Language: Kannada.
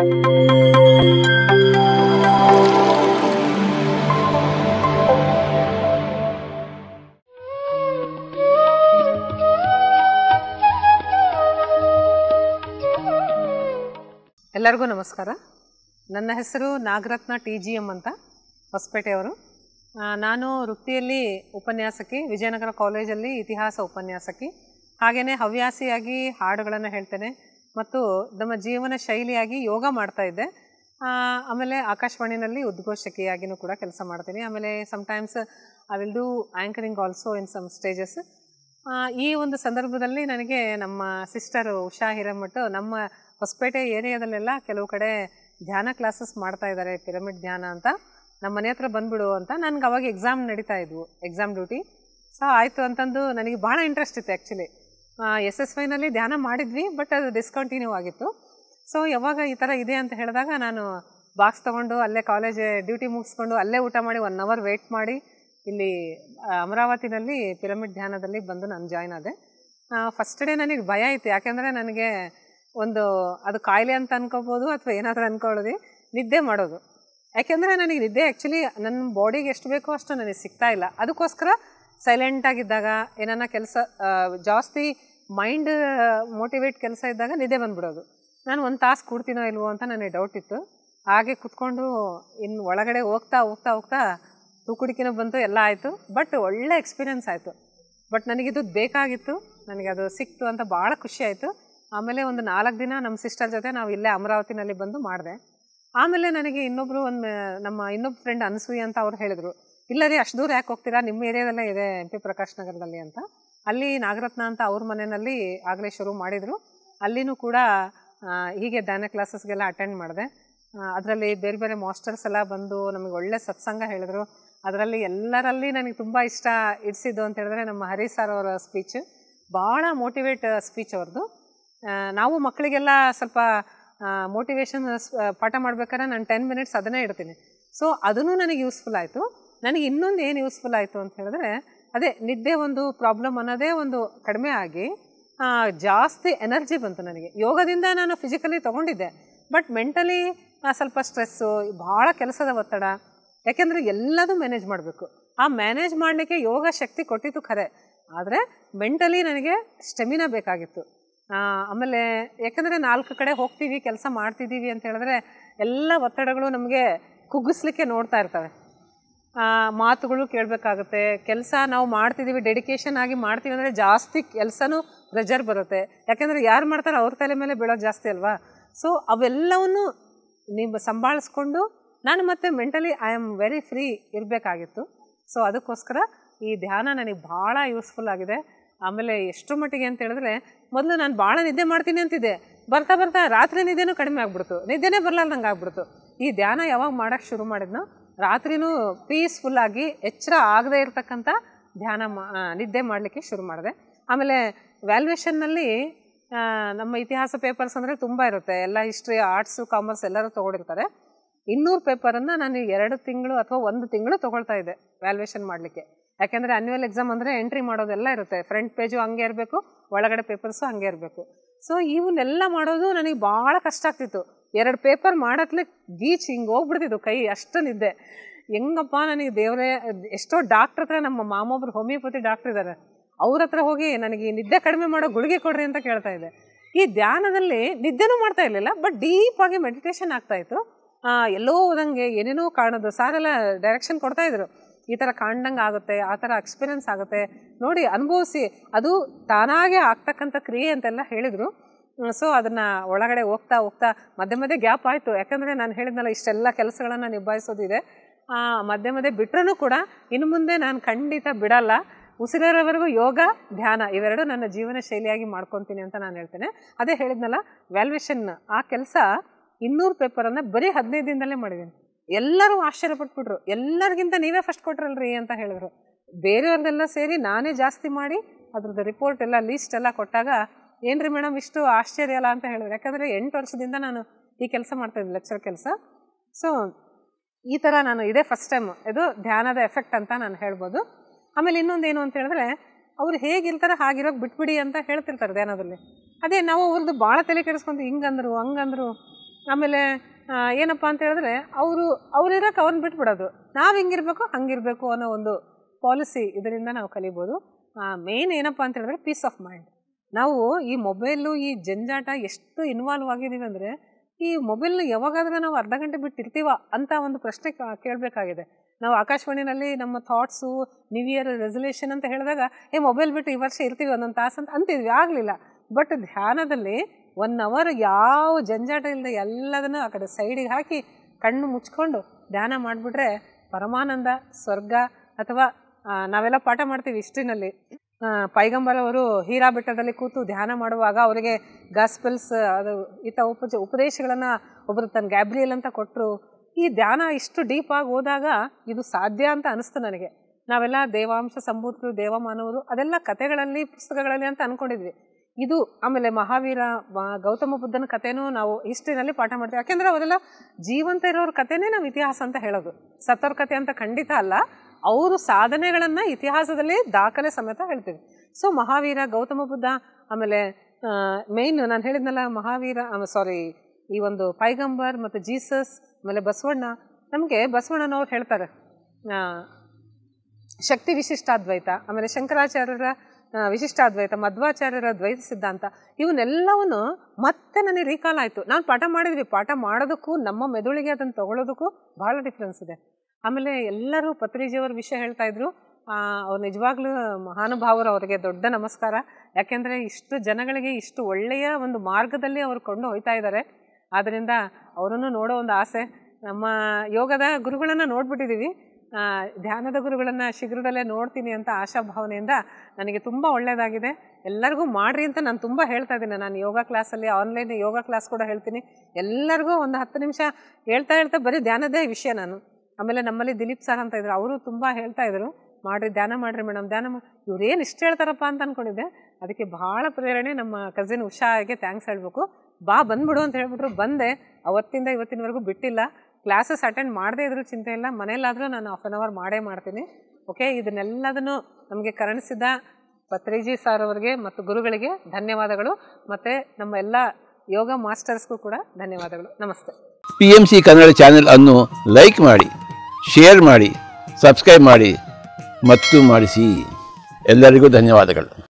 ಎಲ್ಲರಿಗೂ ನಮಸ್ಕಾರ ನನ್ನ ಹೆಸರು ನಾಗರತ್ನ ಟಿ ಜಿ ಎಮ್ ಅಂತ ಹೊಸಪೇಟೆಯವರು ಆ, ನಾನು ವೃತ್ತಿಯಲ್ಲಿ ಉಪನ್ಯಾಸಕಿ ವಿಜಯನಗರ ಕಾಲೇಜಲ್ಲಿ ಇತಿಹಾಸ ಉಪನ್ಯಾಸಕಿ ಹಾಗೆಯೇ ಹವ್ಯಾಸಿಯಾಗಿ ಹಾಡುಗಳನ್ನು ಹೇಳ್ತೇನೆ ಮತ್ತು ನಮ್ಮ ಜೀವನ ಶೈಲಿಯಾಗಿ ಯೋಗ ಮಾಡ್ತಾ ಇದ್ದೆ ಆ, ಆಮೇಲೆ ಆಕಾಶವಾಣಿನಲ್ಲಿ ಉದ್ಘೋಷಕಿಯಾಗಿನೂ ಕೂಡ ಕೆಲಸ ಮಾಡ್ತೀನಿ ಆಮೇಲೆ sometimes I will do anchoring also in some stages ಆ, ಈ ಒಂದು ಸಂದರ್ಭದಲ್ಲಿ ನನಗೆ ನಮ್ಮ ಸಿಸ್ಟರ್ ಉಷಾ ಹಿರೇಮಠ್ ನಮ್ಮ ಹೊಸಪೇಟೆ ಏರಿಯಾದಲ್ಲೆಲ್ಲ ಕೆಲವು ಕಡೆ ಧ್ಯಾನ ಕ್ಲಾಸಸ್ ಮಾಡ್ತಾ ಇದ್ದಾರೆ ಪಿರಮಿಡ್ ಧ್ಯಾನ ಅಂತ ನಮ್ಮ ಮನೆ ಹತ್ರ ಬಂದ್ಬಿಡು ಅಂತ ನನಗೆ ಅವಾಗ ಎಕ್ಸಾಮ್ ನಡೀತಾ ಇದ್ವು ಎಕ್ಸಾಮ್ ಡ್ಯೂಟಿ ಸೊ ಆಯಿತು ಅಂತಂದು ನನಗೆ ಭಾಳ ಇಂಟ್ರೆಸ್ಟ್ ಇತ್ತು ಆ್ಯಕ್ಚುಲಿ ಎಸ್ ಎಸ್ ವೈನಲ್ಲಿ ಧ್ಯಾನ ಮಾಡಿದ್ವಿ ಬಟ್ ಅದು ಡಿಸ್ಕಂಟಿನ್ಯೂ ಆಗಿತ್ತು ಸೊ ಯಾವಾಗ ಈ ಥರ ಇದೆ ಅಂತ ಹೇಳಿದಾಗ ನಾನು ಬಾಕ್ಸ್ ತೊಗೊಂಡು ಅಲ್ಲೇ ಕಾಲೇಜ್ ಡ್ಯೂಟಿ ಮುಗಿಸ್ಕೊಂಡು ಅಲ್ಲೇ ಊಟ ಮಾಡಿ ಒನ್ ಅವರ್ ವೆಯ್ಟ್ ಮಾಡಿ ಇಲ್ಲಿ ಆ, ಅಮರಾವತಿನಲ್ಲಿ ಪಿರಮಿಡ್ ಧ್ಯಾನದಲ್ಲಿ ಬಂದು ನಾನು ಜಾಯ್ನ್ ಆದೆ ಫಸ್ಟ್ ಡೇ ನನಗೆ ಭಯ ಇತ್ತು ಯಾಕೆಂದರೆ ನನಗೆ ಒಂದು ಅದು ಕಾಯಿಲೆ ಅಂತ ಅನ್ಕೋಬೋದು ಅಥವಾ ಏನಾದರೂ ಅನ್ಕೊಳ್ಳೋದು ನಿದ್ದೆ ಮಾಡೋದು ಯಾಕೆಂದರೆ ನನಗೆ ನಿದ್ದೆ ಆ್ಯಕ್ಚುಲಿ ನನ್ನ ಬಾಡಿಗೆ ಎಷ್ಟು ಬೇಕೋ ಅಷ್ಟು ನನಗೆ ಸಿಗ್ತಾ ಇಲ್ಲ ಅದಕ್ಕೋಸ್ಕರ ಸೈಲೆಂಟಾಗಿದ್ದಾಗ ಏನಾನ ಕೆಲಸ ಜಾಸ್ತಿ ಮೈಂಡ್ ಮೋಟಿವೇಟ್ ಕೆಲಸ ಇದ್ದಾಗ ನಿದ್ದೆ ಬಂದ್ಬಿಡೋದು ನಾನು ಒಂದು ತಾಸು ಕೂಡ್ತೀನೋ ಇಲ್ವೋ ಅಂತ ನನಗೆ ಡೌಟ್ ಇತ್ತು ಹಾಗೆ ಕುತ್ಕೊಂಡು ಇನ್ನು ಒಳಗಡೆ ಹೋಗ್ತಾ ಹೋಗ್ತಾ ಹೋಗ್ತಾ ತೂಕುಡಿಕಿನೂ ಬಂತು ಎಲ್ಲ ಆಯಿತು ಬಟ್ ಒಳ್ಳೆ ಎಕ್ಸ್ಪೀರಿಯನ್ಸ್ ಆಯಿತು ಬಟ್ ನನಗಿದು ಬೇಕಾಗಿತ್ತು ನನಗೆ ಅದು ಸಿಕ್ತು ಅಂತ ಭಾಳ ಖುಷಿ ಆಯಿತು ಆಮೇಲೆ ಒಂದು ನಾಲ್ಕು ದಿನ ನಮ್ಮ ಸಿಸ್ಟರ್ ಜೊತೆ ನಾವು ಇಲ್ಲೇ ಅಮರಾವತಿನಲ್ಲಿ ಬಂದು ಮಾಡಿದೆ ಆಮೇಲೆ ನನಗೆ ಇನ್ನೊಬ್ಬರು ಒಂದು ನಮ್ಮ ಇನ್ನೊಬ್ಬ ಫ್ರೆಂಡ್ ಅನಸೂಯ ಅಂತ ಅವ್ರು ಹೇಳಿದರು ಇಲ್ಲ ರೀ ಅಷ್ಟು ದೂರ ಯಾಕೆ ಹೋಗ್ತೀರಾ ನಿಮ್ಮ ಏರಿಯಾದಲ್ಲೇ ಇದೆ ಎಂ ಪಿ ಪ್ರಕಾಶ್ ನಗರದಲ್ಲಿ ಅಂತ ಅಲ್ಲಿ ನಾಗರತ್ನ ಅಂತ ಅವ್ರ ಮನೆಯಲ್ಲಿ ಆಗಲೇ ಶುರು ಮಾಡಿದರು ಅಲ್ಲಿನೂ ಕೂಡ ಆ, ಹೀಗೆ ಧ್ಯಾನ ಕ್ಲಾಸಸ್ಗೆಲ್ಲ ಅಟೆಂಡ್ ಮಾಡಿದೆ ಅದರಲ್ಲಿ ಬೇರೆ ಬೇರೆ ಮಾಸ್ಟರ್ಸ್ ಎಲ್ಲ ಬಂದು ನಮಗೆ ಒಳ್ಳೆ ಸತ್ಸಂಗ ಹೇಳಿದ್ರು ಅದರಲ್ಲಿ ಎಲ್ಲರಲ್ಲಿ ನನಗೆ ತುಂಬ ಇಷ್ಟ ಇಡಿಸಿದ್ದು ಅಂತ ಹೇಳಿದ್ರೆ ನಮ್ಮ ಹರಿ ಸರ್ ಅವರ ಸ್ಪೀಚ್ ಭಾಳ ಮೋಟಿವೇಟ್ ಸ್ಪೀಚ್ ಅವ್ರದ್ದು ಆ, ನಾವು ಮಕ್ಕಳಿಗೆಲ್ಲ ಸ್ವಲ್ಪ ಮೋಟಿವೇಶನ್ ಪಾಠ ಮಾಡ್ಬೇಕಾದ್ರೆ ನಾನು ಟೆನ್ ಮಿನಿಟ್ಸ್ ಅದನ್ನೇ ಇಡ್ತೀನಿ ಸೊ ಅದೂ ನನಗೆ ಯೂಸ್ಫುಲ್ ಆಯಿತು ನನಗೆ ಇನ್ನೊಂದು ಏನು ಯೂಸ್ಫುಲ್ ಆಯಿತು ಅಂತ ಹೇಳಿದ್ರೆ ಅದೇ ನಿದ್ದೆ ಒಂದು ಪ್ರಾಬ್ಲಮ್ ಅನ್ನೋದೇ ಒಂದು ಕಡಿಮೆ ಆಗಿ ಆ, ಜಾಸ್ತಿ ಎನರ್ಜಿ ಬಂತು ನನಗೆ ಯೋಗದಿಂದ ನಾನು ಫಿಸಿಕಲಿ ತೊಗೊಂಡಿದ್ದೆ ಬಟ್ ಮೆಂಟಲಿ ಸ್ವಲ್ಪ ಸ್ಟ್ರೆಸ್ಸು ಭಾಳ ಕೆಲಸದ ಒತ್ತಡ ಯಾಕೆಂದರೆ ಎಲ್ಲದೂ ಮ್ಯಾನೇಜ್ ಮಾಡಬೇಕು ಆ ಮ್ಯಾನೇಜ್ ಮಾಡಲಿಕ್ಕೆ ಯೋಗ ಶಕ್ತಿ ಕೊಟ್ಟಿತ್ತು ಖರೆ ಆದರೆ ಮೆಂಟಲಿ ನನಗೆ ಸ್ಟೆಮಿನಾ ಬೇಕಾಗಿತ್ತು ಆ, ಆಮೇಲೆ ಯಾಕಂದರೆ ನಾಲ್ಕು ಕಡೆ ಹೋಗ್ತೀವಿ ಕೆಲಸ ಮಾಡ್ತಿದ್ದೀವಿ ಅಂತ ಹೇಳಿದ್ರೆ ಎಲ್ಲ ಒತ್ತಡಗಳು ನಮಗೆ ಕುಗ್ಗಿಸ್ಲಿಕ್ಕೆ ನೋಡ್ತಾ ಇರ್ತವೆ ಆ, ಮಾತುಗಳು ಕೇಳಬೇಕಾಗುತ್ತೆ ಕೆಲಸ ನಾವು ಮಾಡ್ತಿದ್ದೀವಿ ಡೆಡಿಕೇಶನ್ ಆಗಿ ಮಾಡ್ತೀವಿ ಅಂದರೆ ಜಾಸ್ತಿ ಕೆಲಸನೂ ಪ್ರೆಜರ್ ಬರುತ್ತೆ ಯಾಕೆಂದರೆ ಯಾರು ಮಾಡ್ತಾರೆ ಅವ್ರ ತಲೆ ಮೇಲೆ ಬೀಳೋದು ಜಾಸ್ತಿ ಅಲ್ವಾ ಸೊ ಅವೆಲ್ಲವನ್ನು ನೀವು ಸಂಭಾಳಿಸ್ಕೊಂಡು ನಾನು ಮತ್ತೆ mentally I am very free ಇರಬೇಕಾಗಿತ್ತು ಸೊ ಅದಕ್ಕೋಸ್ಕರ ಈ ಧ್ಯಾನ ನನಗೆ ಭಾಳ ಯೂಸ್ಫುಲ್ ಆಗಿದೆ ಆಮೇಲೆ ಎಷ್ಟು ಮಟ್ಟಿಗೆ ಅಂತ ಹೇಳಿದ್ರೆ ಮೊದಲು ನಾನು ಭಾಳ ನಿದ್ದೆ ಮಾಡ್ತೀನಿ ಅಂತಿದ್ದೆ ಬರ್ತಾ ಬರ್ತಾ ರಾತ್ರಿ ನಿದ್ದೆನೂ ಕಡಿಮೆ ಆಗ್ಬಿಡ್ತು ನಿದ್ದೆನೇ ಬರಲಾರ್ದಂಗೆ ಆಗ್ಬಿಡ್ತು ಈ ಧ್ಯಾನ ಯಾವಾಗ ಮಾಡೋಕ್ಕೆ ಶುರು ಮಾಡಿದ್ನೋ ರಾತ್ರಿನೂ ಪೀಸ್ಫುಲ್ಲಾಗಿ ಎಚ್ಚರ ಆಗದೇ ಇರತಕ್ಕಂಥ ಧ್ಯಾನ ಮಾ ಆ, ನಿದ್ದೆ ಮಾಡಲಿಕ್ಕೆ ಶುರು ಮಾಡಿದೆ ಆಮೇಲೆ ವ್ಯಾಲ್ಯೂಯೇಷನ್ನಲ್ಲಿ ನಮ್ಮ ಇತಿಹಾಸ ಪೇಪರ್ಸ್ ಅಂದರೆ ತುಂಬ ಇರುತ್ತೆ ಎಲ್ಲ ಹಿಸ್ಟ್ರಿ ಆರ್ಟ್ಸು ಕಾಮರ್ಸ್ ಎಲ್ಲರೂ ತೊಗೊಂಡಿರ್ತಾರೆ ಇನ್ನೂರು ಪೇಪರನ್ನು ನಾನು ಎರಡು ತಿಂಗಳು ಅಥವಾ ಒಂದು ತಿಂಗಳು ತೊಗೊಳ್ತಾ ಇದ್ದೆ ವ್ಯಾಲ್ಯೂಯೇಷನ್ ಮಾಡಲಿಕ್ಕೆ ಯಾಕೆಂದರೆ ಅನ್ಯುವಲ್ ಎಕ್ಸಾಮ್ ಅಂದರೆ ಎಂಟ್ರಿ ಮಾಡೋದೆಲ್ಲ ಇರುತ್ತೆ ಫ್ರಂಟ್ ಪೇಜು ಹಂಗೆ ಇರಬೇಕು ಒಳಗಡೆ ಪೇಪರ್ಸು ಹಂಗೆ ಇರಬೇಕು ಸೊ ಇವನ್ನೆಲ್ಲ ಮಾಡೋದು ನನಗೆ ಭಾಳ ಕಷ್ಟ ಆಗ್ತಿತ್ತು ಎರಡು ಪೇಪರ್ ಮಾಡತ್ಲೆ ಗೀಚ್ ಹಿಂಗೆ ಹೋಗ್ಬಿಡ್ತಿತ್ತು ಕೈ ಅಷ್ಟು ನಿದ್ದೆ ಹೆಂಗಪ್ಪ ನನಗೆ ದೇವರೇ ಎಷ್ಟೋ ಡಾಕ್ಟ್ರ್ ಹತ್ರ ನಮ್ಮ ಮಾಮೊಬ್ರು ಹೋಮಿಯೋಪತಿ ಡಾಕ್ಟ್ರ್ ಇದ್ದಾರೆ ಅವ್ರ ಹತ್ರ ಹೋಗಿ ನನಗೆ ಈ ನಿದ್ದೆ ಕಡಿಮೆ ಮಾಡೋ ಗುಳಿಗೆ ಕೊಡ್ರಿ ಅಂತ ಕೇಳ್ತಾ ಇದ್ದೆ ಈ ಧ್ಯಾನದಲ್ಲಿ ನಿದ್ದೆನೂ ಮಾಡ್ತಾ ಇರಲಿಲ್ಲ ಬಟ್ ಡೀಪಾಗಿ ಮೆಡಿಟೇಷನ್ ಆಗ್ತಾ ಇತ್ತು ಆ, ಎಲ್ಲೋ ಹೋದಂಗೆ ಏನೇನೋ ಕಾಣೋದು ಸಾರೆಲ್ಲ ಡೈರೆಕ್ಷನ್ ಕೊಡ್ತಾ ಇದ್ರು ಈ ಥರ ಕಾಣ್ದಂಗೆ ಆಗುತ್ತೆ ಆ ಥರ ಎಕ್ಸ್ಪೀರಿಯನ್ಸ್ ಆಗುತ್ತೆ ನೋಡಿ ಅನುಭವಿಸಿ ಅದು ತಾನಾಗೆ ಆಗ್ತಕ್ಕಂಥ ಕ್ರಿಯೆ ಅಂತೆಲ್ಲ ಹೇಳಿದರು ಸೊ ಅದನ್ನು ಒಳಗಡೆ ಹೋಗ್ತಾ ಹೋಗ್ತಾ ಮಧ್ಯೆ ಮಧ್ಯೆ ಗ್ಯಾಪ್ ಆಯಿತು ಯಾಕಂದರೆ ನಾನು ಹೇಳಿದ್ನಲ್ಲ ಇಷ್ಟೆಲ್ಲ ಕೆಲಸಗಳನ್ನು ನಿಭಾಯಿಸೋದಿದೆ ಆ, ಮಧ್ಯೆ ಮಧ್ಯೆ ಬಿಟ್ರೂ ಕೂಡ ಇನ್ನು ಮುಂದೆ ನಾನು ಖಂಡಿತ ಬಿಡಲ್ಲ ಉಸಿರೋವರೆಗೂ ಯೋಗ ಧ್ಯಾನ ಇವೆರಡು ನನ್ನ ಜೀವನ ಶೈಲಿಯಾಗಿ ಮಾಡ್ಕೊತೀನಿ ಅಂತ ನಾನು ಹೇಳ್ತೇನೆ ಅದೇ ಹೇಳಿದ್ನಲ್ಲ ವ್ಯಾಲ್ಯೂಯೇಷನ್ ಆ ಕೆಲಸ ಇನ್ನೂರು ಪೇಪರನ್ನು ಬರೀ ಹದಿನೈದು ದಿನದಲ್ಲೇ ಮಾಡಿದ್ದೀನಿ ಎಲ್ಲರೂ ಆಶ್ಚರ್ಯಪಟ್ಬಿಟ್ರು ಎಲ್ಲರಿಗಿಂತ ನೀವೇ ಫಸ್ಟ್ ಕೊಟ್ರಲ್ರಿ ಅಂತ ಹೇಳಿದ್ರು ಬೇರೆಯವ್ರದ್ದೆಲ್ಲ ಸೇರಿ ನಾನೇ ಜಾಸ್ತಿ ಮಾಡಿ ಅದ್ರದ್ದು ರಿಪೋರ್ಟ್ ಎಲ್ಲ ಲೀಸ್ಟ್ ಎಲ್ಲ ಕೊಟ್ಟಾಗ ಏನ್ರಿ ಮೇಡಮ್ ಇಷ್ಟು ಆಶ್ಚರ್ಯ ಅಲ್ಲ ಅಂತ ಹೇಳಿದ್ರು ಯಾಕಂದರೆ ಎಂಟು ವರ್ಷದಿಂದ ನಾನು ಈ ಕೆಲಸ ಮಾಡ್ತಾಯಿದ್ದೆ ಲೆಕ್ಚರ್ ಕೆಲಸ ಸೊ ಈ ಥರ ನಾನು ಇದೇ ಫಸ್ಟ್ ಟೈಮ್ ಇದು ಧ್ಯಾನದ ಎಫೆಕ್ಟ್ ಅಂತ ನಾನು ಹೇಳ್ಬೋದು ಆಮೇಲೆ ಇನ್ನೊಂದು ಏನು ಅಂತ ಹೇಳಿದ್ರೆ ಅವ್ರು ಹೇಗಿರ್ತಾರೆ ಹಾಗಿರೋಕೆ ಬಿಟ್ಬಿಡಿ ಅಂತ ಹೇಳ್ತಿರ್ತಾರೆ ಧ್ಯಾನದಲ್ಲಿ ಅದೇ ನಾವು ಅವ್ರದ್ದು ಭಾಳ ತಲೆ ಕೆಡಿಸ್ಕೊಂತ ಹಿಂಗಂದ್ರು ಹಂಗಂದ್ರು ಆಮೇಲೆ ಆ, ಏನಪ್ಪ ಅಂತ ಹೇಳಿದ್ರೆ ಅವರು ಅವ್ರಿರೋಕೆ ಅವ್ರನ್ನ ಬಿಟ್ಬಿಡೋದು ನಾವು ಹೆಂಗಿರ್ಬೇಕು ಹಂಗಿರಬೇಕು ಅನ್ನೋ ಒಂದು ಪಾಲಿಸಿ ಇದರಿಂದ ನಾವು ಕಲಿಬೋದು ಮೇನ್ ಏನಪ್ಪ ಅಂತ ಹೇಳಿದ್ರೆ ಪೀಸ್ ಆಫ್ ಮೈಂಡ್ ನಾವು ಈ ಮೊಬೈಲು ಈ ಜಂಜಾಟ ಎಷ್ಟು ಇನ್ವಾಲ್ವ್ ಆಗಿದ್ದೀವಿ ಅಂದರೆ ಈ ಮೊಬೈಲ್ನ ಯಾವಾಗಾದ್ರೂ ನಾವು ಅರ್ಧ ಗಂಟೆ ಬಿಟ್ಟಿರ್ತೀವ ಅಂತ ಒಂದು ಪ್ರಶ್ನೆ ಕಾ- ಕೇಳಬೇಕಾಗಿದೆ ನಾವು ಆಕಾಶವಾಣಿನಲ್ಲಿ ನಮ್ಮ ಥಾಟ್ಸು ನ್ಯೂ ಇಯರ್ ರೆಸಲ್ಯೂಷನ್ ಅಂತ ಹೇಳಿದಾಗ ಏ ಮೊಬೈಲ್ ಬಿಟ್ಟು ಈ ವರ್ಷ ಇರ್ತೀವಿ ಒಂದೊಂದು ತಾಸು ಅಂತ ಅಂತಿದ್ವಿ ಆಗಲಿಲ್ಲ ಬಟ್ ಧ್ಯಾನದಲ್ಲಿ ಒನ್ ಅವರ್ ಯಾವ ಜಂಜಾಟ ಇಲ್ಲದೆ ಎಲ್ಲದನ್ನು ಆ ಕಡೆ ಸೈಡಿಗೆ ಹಾಕಿ ಕಣ್ಣು ಮುಚ್ಕೊಂಡು ಧ್ಯಾನ ಮಾಡಿಬಿಟ್ರೆ ಪರಮಾನಂದ ಸ್ವರ್ಗ ಅಥವಾ ಆ, ನಾವೆಲ್ಲ ಪಾಠ ಮಾಡ್ತೀವಿ ಹಿಸ್ಟ್ರಿನಲ್ಲಿ ಪೈಗಂಬರ್ ಅವರು ಹೀರಾ ಬೆಟ್ಟದಲ್ಲಿ ಕೂತು ಧ್ಯಾನ ಮಾಡುವಾಗ ಅವರಿಗೆ ಗಾಸ್ಪೆಲ್ಸ್ ಅದು ಈತ ಉಪಜ ಉಪದೇಶಗಳನ್ನು ಒಬ್ಬರು ತನ್ನ ಗ್ಯಾಬ್ರಿಯಲ್ ಅಂತ ಕೊಟ್ಟರು ಈ ಧ್ಯಾನ ಇಷ್ಟು ಡೀಪಾಗಿ ಹೋದಾಗ ಇದು ಸಾಧ್ಯ ಅಂತ ಅನಿಸ್ತು ನನಗೆ ನಾವೆಲ್ಲ ದೇವಾಂಶ ಸಂಭೂತರು ದೇವಮಾನವರು ಅದೆಲ್ಲ ಕಥೆಗಳಲ್ಲಿ ಪುಸ್ತಕಗಳಲ್ಲಿ ಅಂತ ಅಂದ್ಕೊಂಡಿದ್ವಿ ಇದು ಆಮೇಲೆ ಮಹಾವೀರ ಮ- ಗೌತಮ ಬುದ್ಧನ ಕಥೆನೂ ನಾವು ಹಿಸ್ಟ್ರಿನಲ್ಲಿ ಪಾಠ ಮಾಡ್ತೀವಿ ಯಾಕೆಂದರೆ ಅವರೆಲ್ಲ ಜೀವಂತ ಇರೋರ ಕಥೆನೇ ನಾವು ಇತಿಹಾಸ ಅಂತ ಹೇಳೋದು ಸತ್ತೋರ್ ಕಥೆ ಅಂತ ಖಂಡಿತ ಅಲ್ಲ ಅವರು ಸಾಧನೆಗಳನ್ನು ಇತಿಹಾಸದಲ್ಲಿ ದಾಖಲೆ ಸಮೇತ ಹೇಳ್ತೀವಿ ಸೊ ಮಹಾವೀರ ಗೌತಮ ಬುದ್ಧ ಆಮೇಲೆ ಮೇಯ್ನ್ ನಾನು ಹೇಳಿದ್ನಲ್ಲ ಮಹಾವೀರ ಸಾರಿ ಈ ಒಂದು ಪೈಗಂಬರ್ ಮತ್ತು ಜೀಸಸ್ ಆಮೇಲೆ ಬಸವಣ್ಣ ನಮಗೆ ಬಸವಣ್ಣನವ್ರು ಹೇಳ್ತಾರೆ ಆ, ಶಕ್ತಿ ವಿಶಿಷ್ಟಾದ್ವೈತ ಆಮೇಲೆ ಶಂಕರಾಚಾರ್ಯರ ಆ, ವಿಶಿಷ್ಟಾದ್ವೈತ ಮಧ್ವಾಚಾರ್ಯರ ದ್ವೈತ ಸಿದ್ಧಾಂತ ಇವನ್ನೆಲ್ಲವನ್ನು ಮತ್ತೆ ನನಗೆ ರೀಕಾಲ್ ಆಯಿತು ನಾನು ಪಾಠ ಮಾಡಿದ್ವಿ ಪಾಠ ಮಾಡೋದಕ್ಕೂ ನಮ್ಮ ಮೆದುಳಿಗೆ ಅದನ್ನು ತಗೊಳ್ಳೋದಕ್ಕೂ ಭಾಳ ಡಿಫ್ರೆನ್ಸ್ ಇದೆ ಆಮೇಲೆ ಎಲ್ಲರೂ ಪತ್ರಿಜಿಯವರ ವಿಷಯ ಹೇಳ್ತಾ ಇದ್ರು ಆ, ಅವ್ರು ನಿಜವಾಗ್ಲೂ ಮಹಾನುಭಾವರು ಅವರಿಗೆ ದೊಡ್ಡ ನಮಸ್ಕಾರ ಯಾಕೆಂದರೆ ಇಷ್ಟು ಜನಗಳಿಗೆ ಇಷ್ಟು ಒಳ್ಳೆಯ ಒಂದು ಮಾರ್ಗದಲ್ಲಿ ಅವರು ಕೊಂಡು ಹೋಗ್ತಾ ಇದ್ದಾರೆ ಆದ್ದರಿಂದ ಅವರನ್ನು ನೋಡೋ ಒಂದು ಆಸೆ ನಮ್ಮ ಯೋಗದ ಗುರುಗಳನ್ನು ನೋಡ್ಬಿಟ್ಟಿದ್ದೀವಿ ಆ, ಧ್ಯಾನದ ಗುರುಗಳನ್ನು ಶೀಘ್ರದಲ್ಲೇ ನೋಡ್ತೀನಿ ಅಂತ ಆಶಾಭಾವನೆಯಿಂದ ನನಗೆ ತುಂಬ ಒಳ್ಳೆಯದಾಗಿದೆ ಎಲ್ಲರಿಗೂ ಮಾಡ್ರಿ ಅಂತ ನಾನು ತುಂಬ ಹೇಳ್ತಾ ಇದ್ದೀನಿ ನಾನು ಯೋಗ ಕ್ಲಾಸಲ್ಲಿ ಆನ್ಲೈನ್ ಯೋಗ ಕ್ಲಾಸ್ ಕೂಡ ಹೇಳ್ತೀನಿ ಎಲ್ಲರಿಗೂ ಒಂದು ಹತ್ತು ನಿಮಿಷ ಹೇಳ್ತಾ ಹೇಳ್ತಾ ಬರೀ ಧ್ಯಾನದೇ ವಿಷಯ ನಾನು ಆಮೇಲೆ ನಮ್ಮಲ್ಲಿ ದಿಲೀಪ್ ಸರ್ ಅಂತ ಇದ್ರು ಅವರು ತುಂಬ ಹೇಳ್ತಾ ಇದ್ರು ಮಾಡ್ರಿ ಧ್ಯಾನ ಮಾಡ್ರಿ ಮೇಡಮ್ ಧ್ಯಾನ ಮಾಡಿ ಇವ್ರೇನು ಇಷ್ಟು ಹೇಳ್ತಾರಪ್ಪ ಅಂತ ಅಂದ್ಕೊಂಡಿದ್ದೆ ಅದಕ್ಕೆ ಭಾಳ ಪ್ರೇರಣೆ ನಮ್ಮ ಕಸಿನ್ ಉಷಾಗೆ ಥ್ಯಾಂಕ್ಸ್ ಹೇಳಬೇಕು ಬಾ ಬಂದ್ಬಿಡು ಅಂತ ಹೇಳ್ಬಿಟ್ರು ಬಂದೆ ಅವತ್ತಿಂದ ಇವತ್ತಿನವರೆಗೂ ಬಿಟ್ಟಿಲ್ಲ ಕ್ಲಾಸಸ್ ಅಟೆಂಡ್ ಮಾಡದೇ ಇದ್ರೂ ಚಿಂತೆ ಇಲ್ಲ ಮನೇಲಾದರೂ ನಾನು ಹಾಫ್ ಆನ್ ಅವರ್ ಮಾಡೇ ಮಾಡ್ತೀನಿ ಓಕೆ ಇದನ್ನೆಲ್ಲದನ್ನು ನಮಗೆ ಕರುಣಿಸಿದ ಪತ್ರಿಜಿ ಸರ್ ಅವರಿಗೆ ಮತ್ತು ಗುರುಗಳಿಗೆ ಧನ್ಯವಾದಗಳು ಮತ್ತು ನಮ್ಮ ಎಲ್ಲ ಯೋಗ ಮಾಸ್ಟರ್ಸ್ಗೂ ಕೂಡ ಧನ್ಯವಾದಗಳು ನಮಸ್ತೆ P M C Kannada channel ಅನ್ನು ಲೈಕ್ ಮಾಡಿ ಶೇರ್ ಮಾಡಿ ಸಬ್ಸ್ಕ್ರೈಬ್ ಮಾಡಿ ಮತ್ತು ಮಾಡಿಸಿ ಎಲ್ಲರಿಗೂ ಧನ್ಯವಾದಗಳು